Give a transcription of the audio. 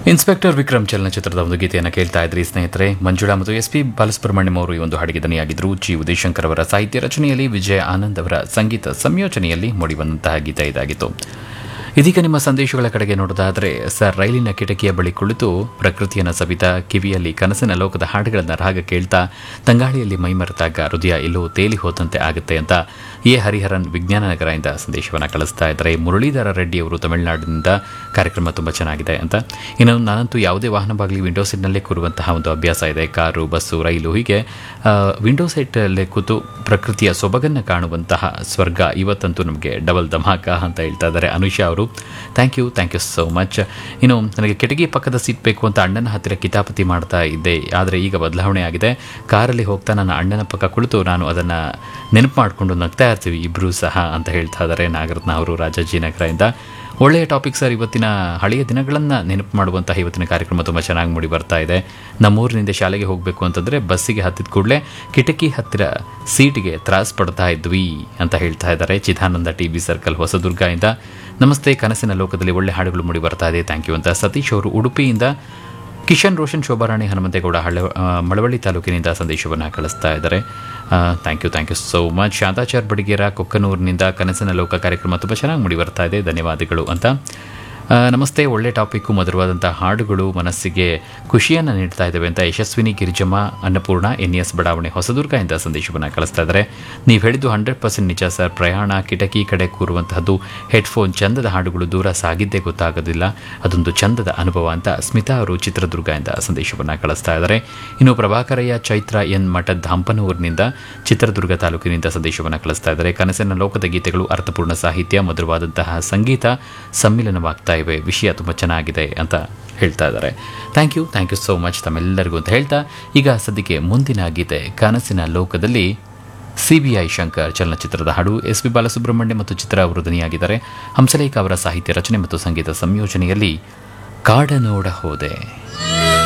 inspector Vikram ಚಲನಚಿತ್ರದ ಒಂದು ಗೀತೆಯನ್ನು ಕೇಳ್ತಾ ಇದ್ರಿ ಸ್ನೇಹಿತರೆ ಮಂಜುಳಾ ಮತ್ತು ಎಸ್ ಪಿ ಬಾಲಸುಬ್ರಹ್ಮಣ್ಯಂ ಅವರು ಈ ಒಂದು ಹಾಡಿಗೆ ದನಿಯಾಗಿದ್ದರು ಜಿ ಉದಯಶಂಕರ್ ಅವರ ಸಾಹಿತ್ಯ ರಚನೆಯಲ್ಲಿ ವಿಜಯ ಆನಂದ್ ಅವರ ಸಂಗೀತ ಸಂಯೋಜನೆಯಲ್ಲಿ ಮೂಡಿಬಂದಂತಹ ಗೀತೆ ಇದಾಗಿತ್ತು ಇದೀಗ ನಿಮ್ಮ ಸಂದೇಶಗಳ ಕಡೆಗೆ ನೋಡೋದಾದರೆ ಸರ್ ರೈಲಿನ ಕಿಟಕಿಯ ಬಳಿ ಕುಳಿತು ಪ್ರಕೃತಿಯನ್ನು ಸವಿತಾ ಕಿವಿಯಲ್ಲಿ ಕನಸಿನ ಲೋಕದ ಹಾಡುಗಳನ್ನು ರಾಗ ಕೇಳ್ತಾ ತಂಗಾಳಿಯಲ್ಲಿ ಮೈಮರೆತಾಗ ಹೃದಯ ಎಲ್ಲೋ ತೇಲಿ ಹೋದಂತೆ ಆಗುತ್ತೆ ಅಂತ ಎ ಹರಿಹರನ್ ವಿಜ್ಞಾನ ನಗರದಿಂದ ಸಂದೇಶವನ್ನು ಕಳಿಸ್ತಾ ಇದ್ದಾರೆ ಮುರಳೀಧರ ರೆಡ್ಡಿ ಅವರು ತಮಿಳುನಾಡಿನಿಂದ ಕಾರ್ಯಕ್ರಮ ತುಂಬ ಚೆನ್ನಾಗಿದೆ ಅಂತ ಇನ್ನು ನಾನಂತೂ ಯಾವುದೇ ವಾಹನ ಬಾಗಿಲಿ ವಿಂಡೋ ಸೀಟ್ನಲ್ಲೇ ಕೂರುವಂತಹ ಒಂದು ಅಭ್ಯಾಸ ಇದೆ ಕಾರು ಬಸ್ಸು ರೈಲು ಹೀಗೆ ವಿಂಡೋ ಸೀಟಲ್ಲೇ ಕೂತು ಪ್ರಕೃತಿಯ ಸೊಬಗನ್ನು ಕಾಣುವಂತಹ ಸ್ವರ್ಗ ಇವತ್ತಂತೂ ನಮಗೆ ಡಬಲ್ ಧಮಾಕ ಅಂತ ಹೇಳ್ತಾ ಇದ್ದಾರೆ ಅನುಷಾ ಅವರು thank you thank you so much ಇನ್ನು ನನಗೆ ಕಿಟಕಿ ಪಕ್ಕದ ಸೀಟ್ ಬೇಕು ಅಂತ ಅಣ್ಣನ ಹತ್ತಿರ ಕಿತಾಪತಿ ಮಾಡ್ತಾ ಇದ್ದೆ ಆದರೆ ಈಗ ಬದಲಾವಣೆ ಆಗಿದೆ ಕಾರಲ್ಲಿ ಹೋಗ್ತಾ ನನ್ನ ಅಣ್ಣನ ಪಕ್ಕ ಕುಳಿತು ನಾನು ಅದನ್ನು ನೆನಪು ಮಾಡಿಕೊಂಡು ನಗ್ತಾ ಇರ್ತೀವಿ ಇಬ್ಬರೂ ಸಹ ಅಂತ ಹೇಳ್ತಾ ಇದ್ದಾರೆ ನಾಗರತ್ನ ಅವರು ರಾಜಾಜಿನಗರದಿಂದ ಒಳ್ಳೆಯ ಟಾಪಿಕ್ ಸರ್ ಇವತ್ತಿನ ಹಳೆಯ ದಿನಗಳನ್ನು ನೆನಪು ಮಾಡುವಂತಹ ಇವತ್ತಿನ ಕಾರ್ಯಕ್ರಮ ತುಂಬ ಚೆನ್ನಾಗಿ ಮೂಡಿ ಬರ್ತಾ ಇದೆ ನಮ್ಮೂರಿನಿಂದ ಶಾಲೆಗೆ ಹೋಗಬೇಕು ಅಂತಂದರೆ ಬಸ್ಸಿಗೆ ಹತ್ತಿದ ಕೂಡಲೇ ಕಿಟಕಿ ಹತ್ತಿರ ಸೀಟಿಗೆ ತ್ರಾಸ್ ಪಡ್ತಾ ಇದ್ವಿ ಅಂತ ಹೇಳ್ತಾ ಇದ್ದಾರೆ ಚಿದಾನಂದ ಟಿ ಬಿ ಸರ್ಕಲ್ ಹೊಸದುರ್ಗದಿಂದ ನಮಸ್ತೆ ಕನಸಿನ ಲೋಕದಲ್ಲಿ ಒಳ್ಳೆ ಹಾಡುಗಳು ಮೂಡಿ ಬರ್ತಾ ಇದೆ ಥ್ಯಾಂಕ್ ಯು ಅಂತ ಸತೀಶ್ ಅವರು ಉಡುಪಿಯಿಂದ ಕಿಶನ್ ರೋಷನ್ ಶೋಭಾರಾಣಿ ಹನುಮಂತೇಗೌಡ ಹಳ್ಳ ಆ, ಮಳವಳ್ಳಿ ತಾಲೂಕಿನಿಂದ ಸಂದೇಶವನ್ನು ಕಳಿಸ್ತಾ ಇದ್ದಾರೆ thank you thank you so much Shantachar Badigera ಕೊಕ್ಕನೂರಿನಿಂದ ಕನಸಿನ ಲೋಕ ಕಾರ್ಯಕ್ರಮ ತುಂಬ ಚೆನ್ನಾಗಿ ಮೂಡಿ ಬರ್ತಾ ಇದೆ ಧನ್ಯವಾದಗಳು ಅಂತ ಆ, ನಮಸ್ತೆ ಒಳ್ಳೆ ಟಾಪಿಕ್ಕು ಮಧುರವಾದಂಥ ಹಾಡುಗಳು ಮನಸ್ಸಿಗೆ ಖುಷಿಯನ್ನು ನೀಡ್ತಾ ಇದ್ದಾವೆ ಅಂತ ಯಶಸ್ವಿನಿ ಗಿರಿಜಮ್ಮ ಅನ್ನಪೂರ್ಣ ಎನ್ ಎಸ್ ಬಡಾವಣೆ ಹೊಸದುರ್ಗ ಇಂದ ಸಂದೇಶವನ್ನು ಕಳಿಸ್ತಾ ಇದ್ದಾರೆ ನೀವು ಹೇಳಿದ್ದು ಹಂಡ್ರೆಡ್ ಪರ್ಸೆಂಟ್ ನಿಜ ಸರ್ ಪ್ರಯಾಣ ಕಿಟಕಿ ಕಡೆ ಕೂರುವಂತಹದ್ದು ಹೆಡ್ಫೋನ್ ಚಂದದ ಹಾಡುಗಳು ದೂರ ಸಾಗಿದ್ದೇ ಗೊತ್ತಾಗೋದಿಲ್ಲ ಅದೊಂದು ಚಂದದ ಅನುಭವ ಅಂತ ಸ್ಮಿತಾ ಅವರು ಚಿತ್ರದುರ್ಗ ಇಂದ ಸಂದೇಶವನ್ನು ಕಳಿಸ್ತಾ ಇದ್ದಾರೆ ಇನ್ನು ಪ್ರಭಾಕರಯ್ಯ ಚೈತ್ರ ಎನ್ ಮಠದ ಹಂಪನೂರಿನಿಂದ ಚಿತ್ರದುರ್ಗ ತಾಲೂಕಿನಿಂದ ಸಂದೇಶವನ್ನು ಕಳಿಸ್ತಾ ಇದ್ದಾರೆ ಕನಸಿನ ಲೋಕದ ಗೀತೆಗಳು ಅರ್ಥಪೂರ್ಣ ಸಾಹಿತ್ಯ ಮಧುರವಾದಂತಹ ಸಂಗೀತ ಸಮ್ಮಿಲನವಾಗ್ತಾ ಇವೆ ವಿಷಯ ತುಂಬ ಚೆನ್ನಾಗಿದೆ ಅಂತ ಹೇಳ್ತಾ ಇದ್ದಾರೆ thank you thank you so much ತಮ್ಮೆಲ್ಲರಿಗೂ ಅಂತ ಹೇಳ್ತಾ ಈಗ ಸದ್ಯಕ್ಕೆ ಮುಂದಿನ ಗೀತೆ ಕನಸಿನ ಲೋಕದಲ್ಲಿ ಸಿಬಿಐ ಶಂಕರ್ ಚಲನಚಿತ್ರದ ಹಾಡು ಎಸ್ ಪಿ ಬಾಲಸುಬ್ರಹ್ಮಣ್ಯ ಮತ್ತು ಚಿತ್ರ ಅವರು ಧ್ವನಿಯಾಗಿದ್ದಾರೆ ಹಂಸಲೇಖ ಅವರ ಸಾಹಿತ್ಯ ರಚನೆ ಮತ್ತು ಸಂಗೀತ ಸಂಯೋಜನೆಯಲ್ಲಿ ಕಾಡನೋಡ ಹೋದೆ